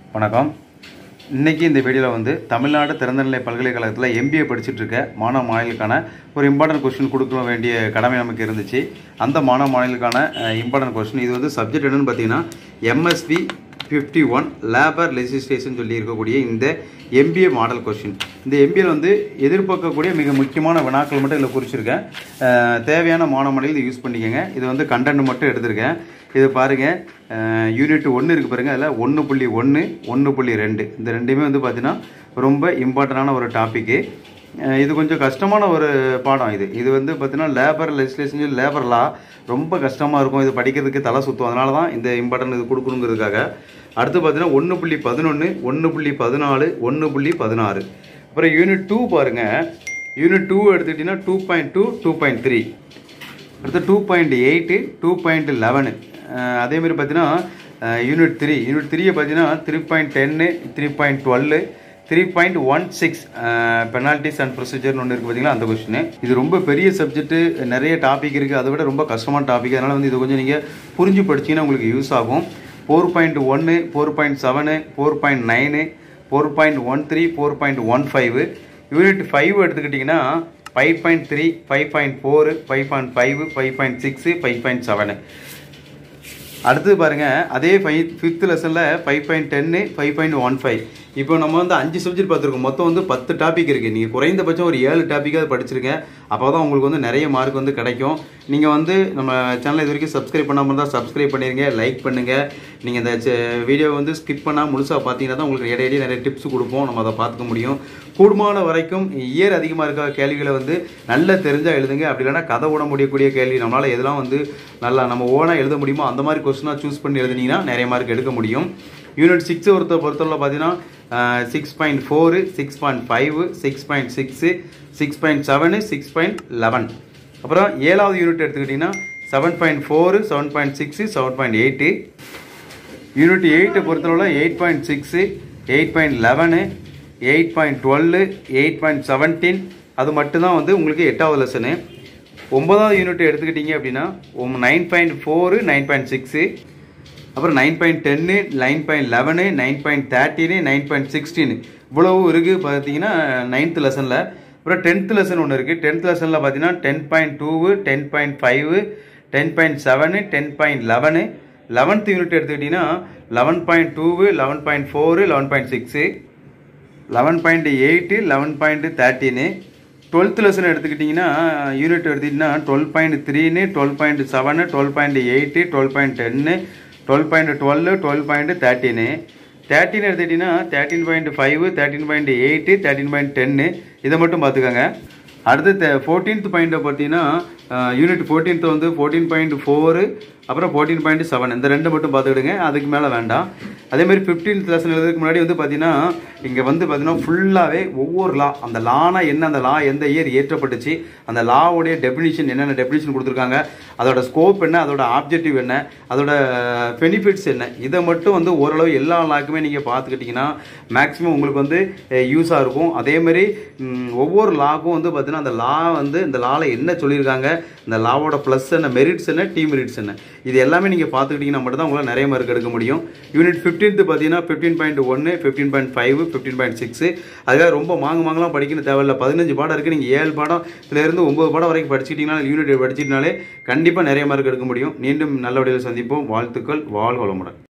வணக்கம் இன்னைக்கு இந்த வீடியோவில் வந்து தமிழ்நாடு திறந்தநிலை பல்கலைக்கழகத்தில் எம்பிஏ படிச்சுட்டு இருக்க மாணவ மாணவிகளுக்கான ஒரு இம்பார்ட்டன்ட் கொஸ்டின் கொடுக்க வேண்டிய கடமை நமக்கு இருந்துச்சு அந்த மாணவ மாணவிகளுக்கான இம்பார்ட்டன்ட் கொஸ்டின் இது வந்து சப்ஜெக்ட் என்னன்னு பார்த்தீங்கன்னா MSP fifty one labour legislation சொல்லி இருக்கக்கூடிய இந்த எம்பிஏ மாடல் கொஸ்டின் இந்த எம்பிஏல வந்து எதிர்பார்க்கக்கூடிய மிக முக்கியமான வினாக்கள் மட்டும் இதில் குறிச்சிருக்கேன் அஹ், தேவையான மாணவ மாணவிகள் யூஸ் பண்ணிக்கோங்க இது வந்து கண்டென்ட் மட்டும் எடுத்திருக்கேன் இது பாருங்கள் யூனிட் ஒன்று இருக்குது பாருங்கள் அதில் ஒன்று புள்ளி ஒன்று ஒன்று புள்ளி ரெண்டு இந்த ரெண்டுமே வந்து பார்த்தீங்கன்னா ரொம்ப இம்பார்ட்டண்டான ஒரு டாப்பிக்கு இது கொஞ்சம் கஷ்டமான ஒரு பாடம் இது இது வந்து பார்த்தீங்கன்னா லேபர் லெஜிஸ்லேஷன் லேபர் லா ரொம்ப கஷ்டமாக இருக்கும் இது படிக்கிறதுக்கு தலை சுற்றும் அதனால தான் இந்த இம்பார்ட்டன்ட் இது கொடுக்கணுங்கிறதுக்காக அடுத்து பார்த்தீங்கன்னா ஒன்று புள்ளி பதினொன்று ஒன்று புள்ளி பதினாலு ஒன்று புள்ளி பதினாறு அப்புறம் யூனிட் டூ பாருங்கள் யூனிட் டூ எடுத்துக்கிட்டிங்கன்னா two point two two point three அடுத்து two point eight two point eleven அதேமாதிரி பார்த்தீங்கன்னா யூனிட் த்ரீ யூனிட் த்ரீயை பார்த்தீங்கன்னா three point ten three point twelve three point one six penalties and ப்ரொசீஜர்னு ஒன்று இருக்குது பார்த்தீங்களா அந்த கொஸ்டின் இது ரொம்ப பெரிய சப்ஜெக்ட்டு நிறைய டாபிக் இருக்குது அதை விட ரொம்ப கஷ்டமான டாபிக் அதனால் வந்து இது கொஞ்சம் நீங்கள் புரிஞ்சு படிச்சீங்கன்னா உங்களுக்கு யூஸ் ஆகும் ஃபோர் பாயிண்ட் ஒன்று four point seven four point nine four point one three four point one five unit five எடுத்துக்கிட்டிங்கன்னா five point three five point four five point five five point six five point seven அடுத்தது பாருங்க அதே five fifth லெசனில் five point ten five point one five இப்போ நம்ம வந்து அஞ்சு subject பார்த்துருக்கோம் மொத்தம் வந்து பத்து டாபிக் இருக்குது நீங்கள் குறைந்தபட்சம் ஒரு ஏழு டாப்பிக்காவது படிச்சிருக்கேன் அப்போ தான் உங்களுக்கு வந்து நிறைய மார்க் வந்து கிடைக்கும் நீங்கள் வந்து நம்ம சேனலை இது வரைக்கும் சப்ஸ்கிரைப் பண்ணாமல் இருந்தால் சப்ஸ்கிரைப் பண்ணிடுங்க லைக் பண்ணுங்கள் நீங்கள் இந்த வீடியோ வந்து ஸ்கிப் பண்ணால் முழுசாக பார்த்தீங்கன்னா தான் உங்களுக்கு இடையிடையே நிறைய டிப்ஸ் கொடுப்போம் நம்ம அதை பார்த்துக்க முடியும் கூடுமான வரைக்கும் இயர் அதிகமாக இருக்க கேள்விகளை வந்து நல்லா தெரிஞ்சால் எழுதுங்க அப்படி இல்லைன்னா கதை விட முடியக்கூடிய கேள்வி நம்மளால் எதெல்லாம் வந்து நல்லா நம்ம ஓனாக எழுத முடியுமோ அந்த மாதிரி கொஸ்டினாக சூஸ் பண்ணி எழுதுனீங்கன்னா நிறைய மார்க் எடுக்க முடியும் யூனிட் சிக்ஸ் ஒருத்த பொறுத்தவரை பார்த்தீங்கன்னா six point four six point five six point six six point seven six point eleven அப்புறம் ஏழாவது யூனிட் எடுத்துக்கிட்டிங்கன்னா seven point four seven point six seven point eight unit எயிட்டை பொறுத்தளவில் eight point six eight point eleven eight point twelve eight point seventeen அது மட்டும்தான் வந்து உங்களுக்கு எட்டாவது லெசனு ஒன்பதாவது யூனிட் எடுத்துக்கிட்டீங்க அப்படின்னா nine point four nine point six அப்புறம் nine point ten nine point eleven nine point thirteen nine point sixteen இவ்வளவு இருக்குது பார்த்தீங்கன்னா நைன்த் லெசனில் அப்புறம் டென்த் லெசன் ஒன்று இருக்குது டென்த் லெசனில் பார்த்தீங்கன்னா ten point two ten point five ten point seven ten point eleven eleventh unit எடுத்துக்கிட்டிங்கன்னா eleven point two eleven point four eleven point six eleven point eight eleven point thirteen twelfth lesson எடுத்துக்கிட்டிங்கன்னா unit எடுத்துக்கிட்டிங்கன்னா twelve point three twelve point seven twelve point eight twelve point ten twelve point twelve twelve point thirteen thirteen எடுத்துக்கிட்டிங்கன்னா thirteen point five thirteen point eight thirteen point ten இதை மட்டும் பார்த்துக்கோங்க அடுத்து fourteenth பாயிண்ட்டை பார்த்தீங்கன்னா unit fourteenth வந்து fourteen point four அப்புறம் fourteen point seven இந்த ரெண்டு மட்டும் பார்த்துக்கிடுங்க அதுக்கு மேலே வேண்டாம் அதேமாதிரி ஃபிஃப்டீன்த் லெசன் எழுதுறதுக்கு முன்னாடி வந்து பார்த்தீங்கன்னா இங்கே வந்து பார்த்தீங்கன்னா ஃபுல்லாகவே ஒவ்வொரு லா அந்த லானா என்ன அந்த லா எந்த இயர் ஏற்றப்பட்டுச்சு அந்த லாவுடைய டெபினிஷன் என்னென்ன டெபினிஷன் கொடுத்துருக்காங்க அதோட ஸ்கோப் என்ன அதோட ஆப்ஜெக்டிவ் என்ன அதோட பெனிஃபிட்ஸ் என்ன இதை மட்டும் வந்து ஓரளவு எல்லா லாக்குமே நீங்கள் பார்த்துக்கிட்டிங்கன்னா மேக்ஸிமம் உங்களுக்கு வந்து யூஸாக இருக்கும் அதேமாதிரி ம், ஒவ்வொரு லாக்கும் வந்து பார்த்தீங்கன்னா அந்த லா வந்து இந்த லாவில் என்ன சொல்லியிருக்காங்க இந்த லாவோட ப்ளஸ் என்ன மெரிட்ஸ் என்ன டி மெரிட்ஸ் என்ன இது எல்லாமே நீங்கள் பார்த்துக்கிட்டிங்கன்னா மட்டும் தான் உங்களால் நிறைய மார்க் எடுக்க முடியும் யூனிட் ஃபிஃப்டீன்த்து பார்த்தீங்கன்னா ஃபிஃப்டீன் பாயிண்ட் ஒன்று fifteen point five fifteen point six அதுக்காக ரொம்ப மாங்க மாங்கலாம் படிக்கணும் தேவையில்ல பதினஞ்சு பாடம் இருக்குது நீங்கள் ஏழு பாடம் இருந்து ஒம்பது பாடம் வரைக்கும் படிச்சுக்கிட்டிங்கன்னா யூனிட் படிச்சிட்டினாலே கண்டிப்பாக நிறைய மார்க் எடுக்க முடியும் மீண்டும் நல்ல வழியில் சந்திப்போம் வாழ்த்துக்கள் வாழ் வளமுடன்